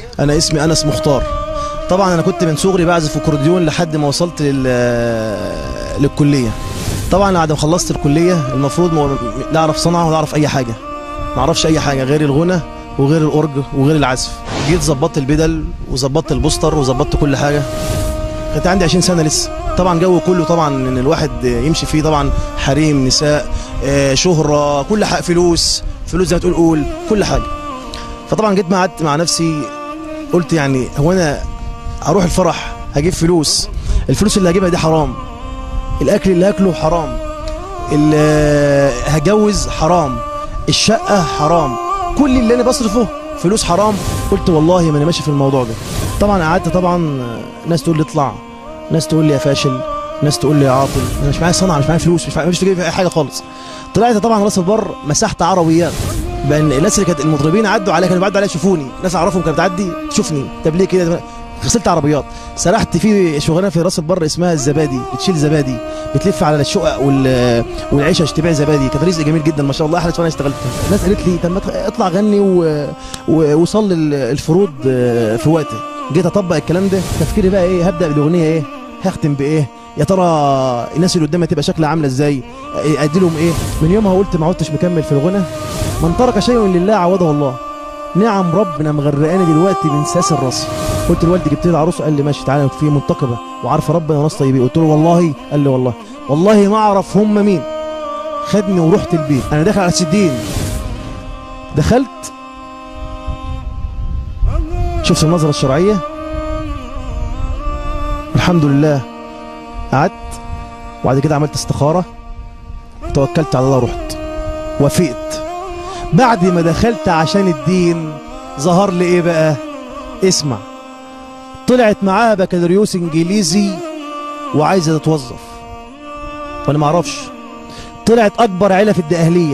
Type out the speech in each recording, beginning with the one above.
انا اسمي انس مختار طبعا انا كنت من صغري بعزف اكورديون لحد ما وصلت لل للكليه طبعا بعد ما خلصت الكليه المفروض ما لا اعرف صنعه ولا اعرف اي حاجه ما اعرفش اي حاجه غير الغنى وغير الاورج وغير العزف جيت ظبطت البدل وظبطت البوستر وظبطت كل حاجه كنت عندي 20 سنه لسه طبعا جو كله طبعا ان الواحد يمشي فيه طبعا حريم نساء آه، شهره كل حاجه فلوس فلوس زي ما تقول قول كل حاجه فطبعا جيت ما قعدت مع نفسي قلت يعني هو انا اروح الفرح هجيب فلوس الفلوس اللي هجيبها دي حرام الاكل اللي هاكله حرام اللي هجوز حرام الشقه حرام كل اللي انا بصرفه فلوس حرام قلت والله ما انا ماشي في الموضوع ده طبعا قعدت طبعا ناس تقول لي اطلع ناس تقول لي يا فاشل ناس تقول لي يا عاطل انا مش معايا صنعه مش معايا فلوس مش معايا مش في جيبي اي حاجه خالص طلعت طبعا راس البر مسحت عربيات بان الناس اللي كانت المطربين عدوا عليا كانوا بيعدوا عليا يشوفوني ناس اعرفهم كانت بتعدي تشوفني طب ليه كده غسلت عربيات سرحت في شغلانه في راس البر اسمها الزبادي بتشيل زبادي بتلف على الشقق وال والعيشه تبيع زبادي كان رزق جميل جدا ما شاء الله احلى شغلانه اشتغلت الناس قالت لي طب ما اطلع غني و... و... وصلي الفروض في وقته جيت اطبق الكلام ده تفكيري بقى ايه هبدا بالاغنيه ايه هختم بايه يا ترى الناس اللي قدامي هتبقى شكلها عامله ازاي ادي لهم ايه من يومها قلت ما عدتش مكمل في الغنى من ترك شيء لله عوضه الله نعم ربنا مغرقاني دلوقتي من ساس الراس قلت لوالدي جبت لي العروسه قال لي ماشي تعالى في منتقبه وعارفه ربنا وناس طيبين قلت له والله قال لي والله والله ما اعرف هم مين خدني ورحت البيت انا داخل على سدين دخلت شفت النظره الشرعيه الحمد لله قعدت وبعد كده عملت استخاره توكلت على الله ورحت وافقت بعد ما دخلت عشان الدين ظهر لي ايه بقى اسمع طلعت معاها بكالوريوس انجليزي وعايزه تتوظف وانا ما اعرفش طلعت اكبر عيله في الدقهليه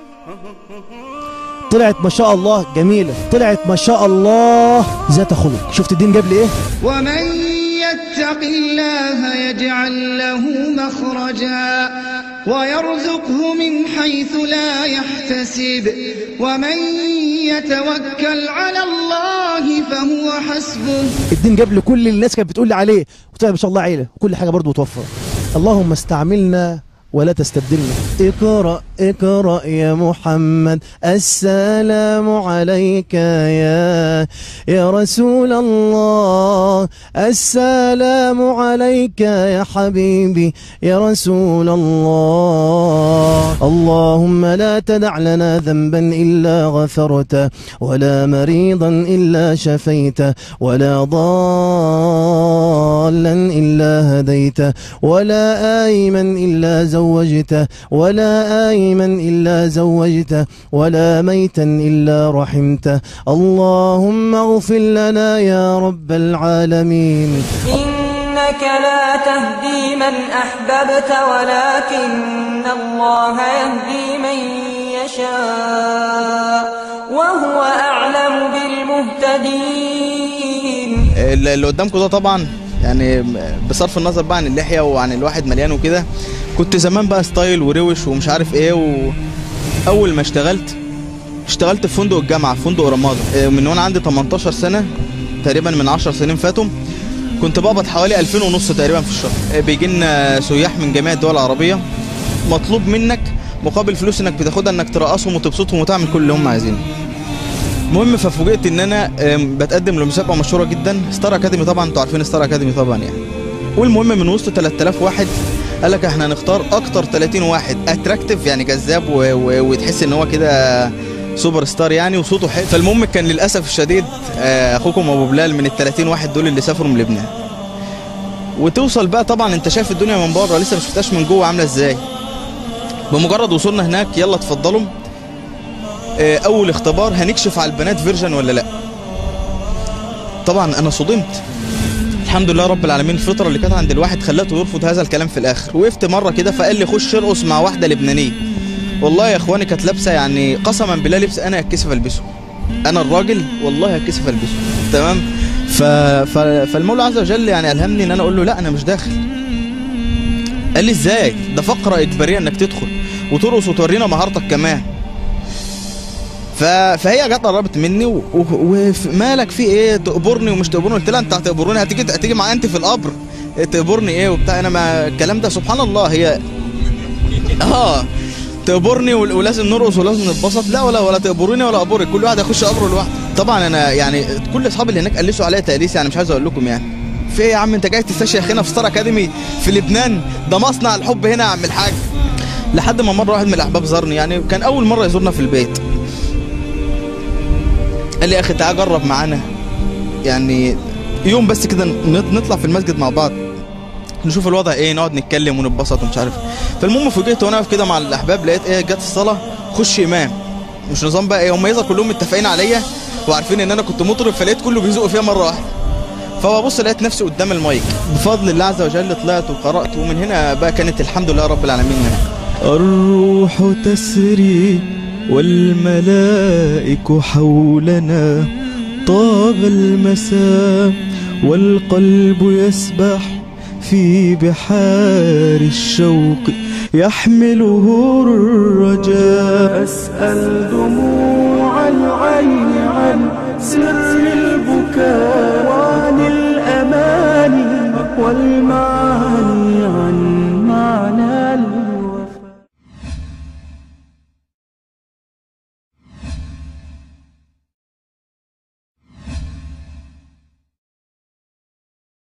طلعت ما شاء الله جميله طلعت ما شاء الله ذات خلق شفت الدين جاب لي ايه ومن يتق الله يجعل له مخرجا ويرزقه من حيث لا يحتسب ومن يتوكل على الله فهو حسبه الدين جاب لي كل الناس كانت بتقول لي عليه قلت لها ما شاء الله عيله وكل حاجه برضه متوفره اللهم استعملنا ولا تستبدلنا اقرأ اقرأ يا محمد السلام عليك يا يا رسول الله السلام عليك يا حبيبي يا رسول الله اللهم لا تدع لنا ذنبا إلا غفرته ولا مريضا إلا شفيته ولا ضالا إلا هديته ولا آيما إلا زوجته ولا آيما إلا زوجته ولا ميتا إلا رحمته اللهم اغفر لنا يا رب العالمين إنك لا تهدي من أحببت ولكن الله يهدي من يشاء وهو أعلم بالمهتدين اللي قدامكم ده طبعا يعني بصرف النظر بقى عن اللحيه وعن الواحد مليان وكده كنت زمان بقى ستايل وروش ومش عارف ايه واول ما اشتغلت اشتغلت في فندق الجامعه فندق رمادة من وانا عندي 18 سنه تقريبا من 10 سنين فاتوا كنت بقبض حوالي 2000 ونص تقريبا في الشهر بيجي لنا سياح من جميع الدول العربيه مطلوب منك مقابل فلوس انك بتاخدها انك ترقصهم وتبسطهم وتعمل كل اللي هم عايزينه المهم ففوجئت ان انا بتقدم لمسابقه مشهوره جدا ستار اكاديمي طبعا انتوا عارفين ستار اكاديمي طبعا يعني والمهم من وسط 3000 واحد قال لك احنا هنختار اكتر 30 واحد اتراكتيف يعني جذاب و... و... وتحس ان هو كده سوبر ستار يعني وصوته حلو فالمهم كان للاسف الشديد اخوكم ابو بلال من ال 30 واحد دول اللي سافروا من لبنان وتوصل بقى طبعا انت شايف الدنيا من بره لسه ما شفتهاش من جوه عامله ازاي بمجرد وصولنا هناك يلا اتفضلوا اول اختبار هنكشف على البنات فيرجن ولا لا طبعا انا صدمت الحمد لله رب العالمين الفطره اللي كانت عند الواحد خلته يرفض هذا الكلام في الاخر وقفت مره كده فقال لي خش ارقص مع واحده لبنانيه والله يا اخواني كانت لابسه يعني قسما بالله لبس انا اتكسف البسه انا الراجل والله اتكسف البسه تمام ف... ف... فالمولى عز وجل يعني الهمني ان انا اقول له لا انا مش داخل قال لي ازاي ده فقره اجباريه انك تدخل وترقص وتورينا مهارتك كمان ف... فهي جت قربت مني و... و... ومالك في ايه تقبرني ومش تقبرني قلت لها انت هتقبروني هتيجي هتيجي معايا انت في القبر تقبرني ايه وبتاع انا ما الكلام ده سبحان الله هي اه تقبرني ول- ولازم نرقص ولازم نتبسط لا ولا ولا تقبروني ولا اقبرك كل واحد يخش قبره لوحده طبعا انا يعني كل اصحابي اللي هناك قلسوا عليا تقليس يعني مش عايز اقول لكم يعني في ايه يا عم انت جاي تستشفي اخينا في ستار اكاديمي في لبنان ده مصنع الحب هنا يا عم الحاج لحد ما مره واحد من الاحباب زارني يعني كان اول مره يزورنا في البيت قال لي يا اخي تعال جرب معانا يعني يوم بس كده نط- نطلع في المسجد مع بعض نشوف الوضع ايه نقعد نتكلم ونتبسط ومش عارف فالمهم فوجئت وانا واقف كده مع الاحباب لقيت ايه جت الصلاه خش امام مش نظام بقى ايه هم يظهر كلهم متفقين عليا وعارفين ان انا كنت مطرب فلقيت كله بيزقوا فيها مره واحده فببص لقيت نفسي قدام المايك بفضل الله عز وجل طلعت وقرات ومن هنا بقى كانت الحمد لله رب العالمين يعني الروح تسري والملائك حولنا طاب المساء والقلب يسبح في بحار الشوق يحمله الرجاء أسأل دموع العين عن سر البكاء وعن الأماني والمعاني